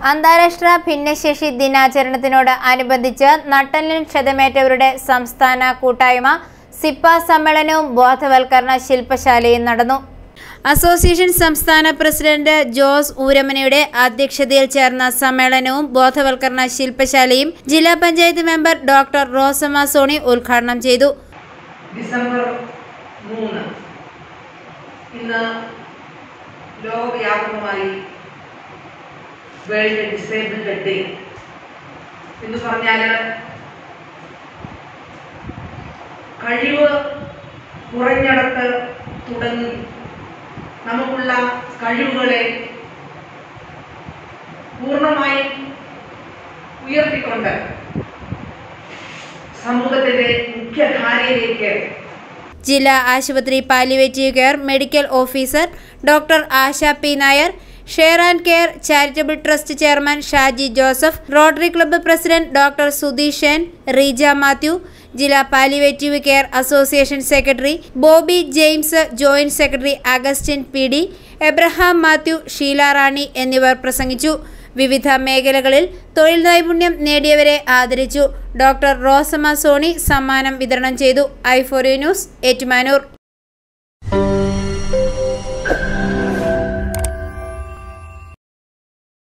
അന്താരാഷ്ട്ര ഭിന്നശേഷി ദിനാചരണത്തിനോട് അനുബന്ധിച്ച് നട്ടലിന് ക്ഷതമേറ്റവരുടെ സംസ്ഥാന കൂട്ടായ്മ സിപ്പ സമ്മേളനവും ബോധവൽക്കരണ ശില്പശാലയും നടന്നു അസോസിയേഷൻ സംസ്ഥാന പ്രസിഡന്റ് ജോസ് ഊരമനയുടെ അധ്യക്ഷതയിൽ ചേർന്ന സമ്മേളനവും ബോധവൽക്കരണ ശില്പശാലയും ജില്ലാ പഞ്ചായത്ത് മെമ്പർ ഡോക്ടർ റോസമ്മ സോണി ഉദ്ഘാടനം ചെയ്തു ഡിസംബർ മൂന്ന് ഇന്ന് ലോകവ്യാപകമായി വേൾഡ് ഡിസേബിൾഡ് ഡേ എന്ന് പറഞ്ഞാൽ കഴിവ് കുറഞ്ഞിടത്ത് തുടങ്ങി നമുക്കുള്ള കഴിവുകളെ പൂർണ്ണമായും ഉയർത്തിക്കൊണ്ട് സമൂഹത്തിന്റെ മുഖ്യധാരയിലേക്ക് ജില്ലാ ആശുപത്രി palliative care medical officer doctor Asha P Nair share and care charitable trust chairman Shaji Joseph Rotary club president doctor Sudheeshan Reeja Mathew ജില്ലാ palliative care association secretary Bobby James joint secretary Augustine P D Abraham Mathew Sheela Rani എന്നിവർ പ്രസംഗിച്ചു വിവിധ മേഖലകളിൽ തൊഴിൽ നൈപുണ്യം നേടിയവരെ ആദരിച്ചു ഡോക്ടർ റോസമ്മ സോണി സമ്മാനം വിതരണം ചെയ്തു I for U news Ettumanoor